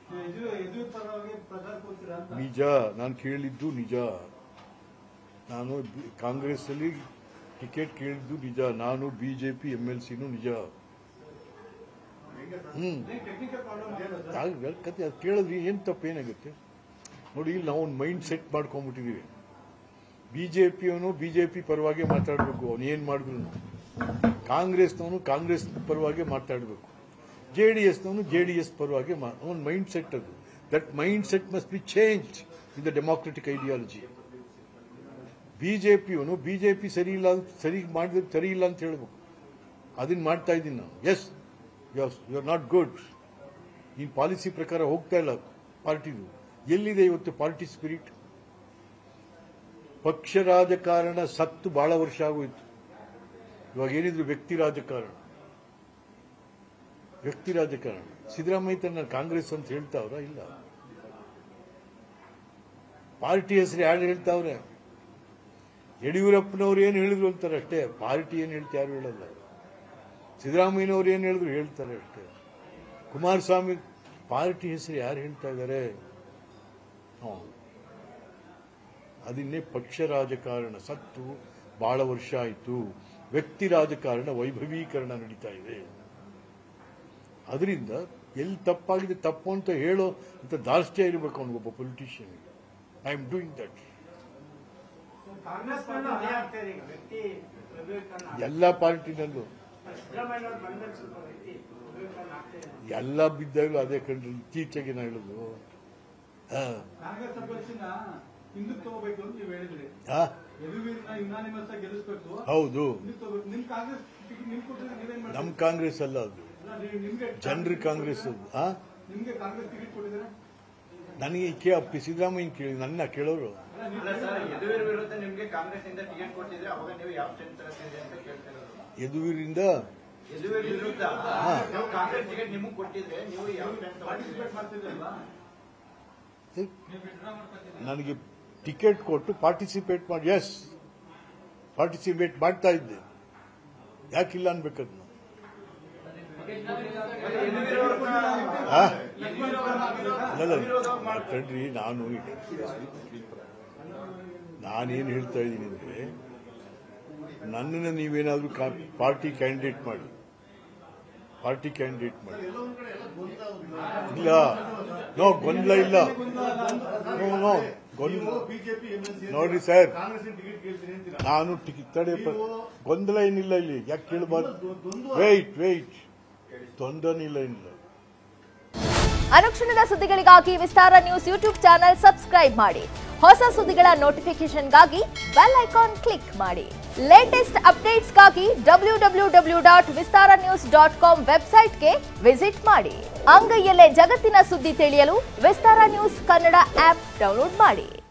ಯಡಿಯೂರು- ಯಡಿಯೂರಪ್ಪ ಪರವಾಗಿ ಪ್ರಚಾರ ಕೊಡ್ತೀರಾ ಅಂತ ನಿಜ ನಾನು ಕೇಳಿದ್ದು ನಿಜ ನಾನು ಬಿ- ಕಾಂಗ್ರೆಸ್ಸಲ್ಲಿ ಟಿಕೆಟ್ ಕೇಳಿದ್ದು ನಿಜ ನಾನು ಬಿಜೆಪಿ ಎಂ ಎಲ್ ಸಿನೂ ನಿಜ ಹ್ಮ್ ಟೆಕ್ನಿಕಲ್ ಪ್ರಾಬ್ಲಮ್ ಆಗ ಕತೆ ಅದು ಕೇಳಿದ್ರಿ ಏನು ತಪ್ಪು ಏನಾಗುತ್ತೆ ನೋಡಿ ಇಲ್ಲಿ ನಾವು ಒಂದು ಮೈಂಡ್ ಸೆಟ್ ಮಾಡ್ಕೊಂಡ್ಬಿಟ್ಟಿದೀವಿ ಬಿಜೆಪಿಯವನು ಬಿಜೆಪಿ ಪರವಾಗಿ ಮಾತಾಡಬೇಕು ಅವನು ಏನು ಮಾಡಿದ್ರು ಕಾಂಗ್ರೆಸ್ನವನು ಕಾಂಗ್ರೆಸ್ ಪರವಾಗಿ ಮಾತಾಡಬೇಕು ಜೆ ಡಿ ಎಸ್ನವನು ಜೆ ಡಿ ಎಸ್ ಪರವಾಗಿ ಒಂದು ಮೈಂಡ್ ಸೆಟ್ ಅದು that mind set must be change in the democratic ideology ಬಿಜೆಪಿಯವನು ಬಿಜೆಪಿ ಸರಿ ಇಲ್ಲ ಅಂತ ಸರಿ ಮಾಡಿದ್ರೆ ಸರಿ ಇಲ್ಲ ಅಂತ ಹೇಳ್ಬೇಕು ಅದನ್ನ ಮಾಡ್ತಾ ಇದ್ದೀನಿ ನಾನು yes you are not good ಈ ಪಾಲಿಸಿ ಪ್ರಕಾರ ಹೋಗ್ತಾ ಇಲ್ಲ ಪಾರ್ಟಿದು ಎಲ್ಲಿದೆ ಇವತ್ತು ಪಾರ್ಟಿ ಸ್ಪಿರಿಟ್ ಪಕ್ಷ ರಾಜಕಾರಣ ಸತ್ತು ಬಹಳ ವರ್ಷ ಆಗೋಯ್ತು ಇವಾಗ ಏನಿದ್ರು ವ್ಯಕ್ತಿ ರಾಜಕಾರಣ ವ್ಯಕ್ತಿ ರಾಜಕಾರಣ ಸಿದ್ದರಾಮಯ್ಯ ತನ್ನ ಕಾಂಗ್ರೆಸ್ ಅಂತ ಹೇಳ್ತಾವ್ರ ಇಲ್ಲ ಪಾರ್ಟಿ ಹೆಸರು ಯಾರು ಹೇಳ್ತಾವ್ರೆ ಯಡಿಯೂರಪ್ಪನವ್ರು ಏನು ಹೇಳಿದ್ರು ಅಂತಾರೆ ಅಷ್ಟೇ ಪಾರ್ಟಿ ಏನು ಹೇಳ್ತಾ ಯಾರು ಹೇಳಲ್ಲ ಸಿದ್ದರಾಮಯ್ಯನವ್ರು ಏನು ಹೇಳಿದ್ರು ಹೇಳ್ತಾರೆ ಅಷ್ಟೇ ಕುಮಾರಸ್ವಾಮಿ ಪಾರ್ಟಿ ಹೆಸರು ಯಾರು ಹೇಳ್ತಾ ಇದ್ದಾರೆ ಹ್ಮ್. ಅದನ್ನೇ ಪಕ್ಷ ರಾಜಕಾರಣ ಸತ್ತು ಬಹಳ ವರ್ಷ ಆಯಿತು ವ್ಯಕ್ತಿ ರಾಜಕಾರಣ ವೈಭವೀಕರಣ ನಡೀತಾ ಇದೆ ಅದರಿಂದ ಎಲ್ಲಿ ತಪ್ಪಾಗಿದೆ ತಪ್ಪು ಅಂತ ಹೇಳೋ ಅಂತ ದಾರ್ಷ್ಟ್ಯ ಇರಬೇಕು ಅವನಿಗೊಬ್ಬ politician I am doing that Congress party ಅದೇ ಆಗ್ತಾ ಇದೆ ಈಗ ವ್ಯಕ್ತಿ ವಿವೇಕಾನಂದ ಎಲ್ಲ ಪಾರ್ಟಿನಲ್ಲೂ ಸಿದ್ದರಾಮಯ್ಯ ಅವ್ರು ಬಂದ್ಮೇಲೆ ಸ್ವಲ್ಪ ವ್ಯಕ್ತಿ ವಿವೇಕಾನಂದ ಆಗ್ತಾ ಇದೆ ಎಲ್ಲ ಬಿದ್ದಾಗಲೂ ಅದೇ ಕಂಡ್ರೆ ಇತ್ತೀಚೆಗೆ ನಾ ಹೇಳುದು ಹಾ. ಕಾಂಗ್ರೆಸ್ ಅಭ್ಯರ್ಥಿನ ಹಿಂದಕ್ಕೆ ತಗೋಬೇಕು ಅಂತ ನೀವು ಹೇಳಿದ್ರಿ ಹಾ? ಯದುವೀರ್ನ ಯುನಾನಿಮಸ್ ಆಗಿ ಗೆಲ್ಲಿಸ್ಬೇಕು ಹೌದು ಹಿಂದಕ್ಕೆ ತಗೋಬೇಕು ನಿಮ್ ಕಾಂಗ್ರೆಸ್ ಟಿಕೆಟ್ ನಿಮ್ ಕೊಟ್ಟಿದ್ರೆ ನೀವೇನ್ ನಮ್ ಮಾಡ್ತೀರಿ ಕಾಂಗ್ರೆಸ್ ಅಲ್ಲ ಅದು ಅಲ್ಲ, ನೀವು- ನಿಮ್ಗೆ ಜನರ ಕಾಂಗ್ರೆಸ್ ಅದು ಆ ನಿಮ್ಗೆ ಕಾಂಗ್ರೆಸ್ ಟಿಕೆಟ್ ಕೊಟ್ಟಿದ್ರೆ ನನಗೆ ಕೇ ಅಪ್ಪಿ ಸಿದ್ದರಾಮಯ್ಯ ಕೇಳಿ ನನ್ನ ಕೇಳೋರು ಅಲ್ಲ, ನೀವು- ಅಲ್ಲ ಸರ್ ಯದುವೀರ್ ವಿರುದ್ಧ ನಿಮ್ಗೆ ಕಾಂಗ್ರೆಸ್ ಇಂದ ಟಿಕೆಟ್ ಕೊಟ್ಟಿದ್ರೆ ಅವಾಗ ನೀವು ಯಾವ ಸ್ಟ್ರೆಂತ್ ತಗೋತೀರಿ ಅಂತ ಕೇಳ್ತಾ ಇರೋದು ಯದುವೀರಿಂದ ಯದುವೀರ್ ವಿರುದ್ಧ ನೀವು ಕಾಂಗ್ರೆಸ್ ಟಿಕೆಟ್ ನಿಮಗೆ ಕೊಟ್ಟಿದ್ರೆ ನೀವು ಯಾವ ಸ್ಟ್ರೆಂತ್ ಪಾರ್ಟಿಸಿಪೇಟ್ ಮಾಡ್ತಿದ್ರಲ್ವಾ ನನಗೆ ಟಿಕೆಟ್ ಕೊಟ್ಟು ಪಾರ್ಟಿಸಿಪೇಟ್ ಮಾಡಿ ಎಸ್ ಪಾರ್ಟಿಸಿಪೇಟ್ ಮಾಡ್ತಾ ಇದ್ದೆ ಯಾಕಿಲ್ಲ ಅನ್ಬೇಕದ್ನ ಆ? ಅಲ್ಲಲ್ಲ ಕಣ್ರಿ ನಾನು ನಾನೇನು ಹೇಳ್ತಾ ಇದ್ದೀನಿ ಅಂದ್ರೆ ನನ್ನನ್ನು ನೀವೇನಾದ್ರೂ ಪಾರ್ಟಿ ಕ್ಯಾಂಡಿಡೇಟ್ ಮಾಡಿ ಪಾರ್ಟಿ ಕ್ಯಾಂಡಿಡೇಟ್ ಮಾಡಿ ಇಲ್ಲ ನೋ ಗೊಂದಲ ಇಲ್ಲ ನೋ ನೋ ಗೊಂದಲ ಬಿಜೆಪಿ ಎಂಎಲ್ಸಿ ನೋಡ್ರಿ ಸರ್ ಕಾಂಗ್ರೆಸ್ ಟಿಕೆಟ್ ಕೇಳ್ತೀನಿ ಅಂತೀರಾ ನಾನು ಟಿಕೆಟ್ ತಡೆ ಗೊಂದಲ ಏನಿಲ್ಲ ಇಲ್ಲಿ ಯಾಕೆ ಕೇಳಬಾರ್ದು ವೆಯ್ಟ್ ವೆಯ್ಟ್ ತೊಂದರೆ ಇಲ್ಲ ಇಲ್ಲ ಅನುಕ್ಷಣದ ಸುದ್ದಿಗಳಿಗಾಗಿ Vistara news YouTube channel subscribe ಮಾಡಿ ಹೊಸ ಸುದ್ದಿಗಳ ನೋಟಿಫಿಕೇಶನ್ಗಾಗಿ ಬೆಲ್ ಐಕಾನ್ ಕ್ಲಿಕ್ ಮಾಡಿ ಲೇಟೆಸ್ಟ್ ಅಪ್ಡೇಟ್ಸ್ಗಾಗಿ W W W dot Vistara news dot com ವೆಬ್ಸೈಟ್ಗೆ ವಿಸಿಟ್ ಮಾಡಿ ಅಂಗೈಯಲ್ಲೇ ಜಗತ್ತಿನ ಸುದ್ದಿ ತಿಳಿಯಲು Vistara news Kannada app download ಮಾಡಿ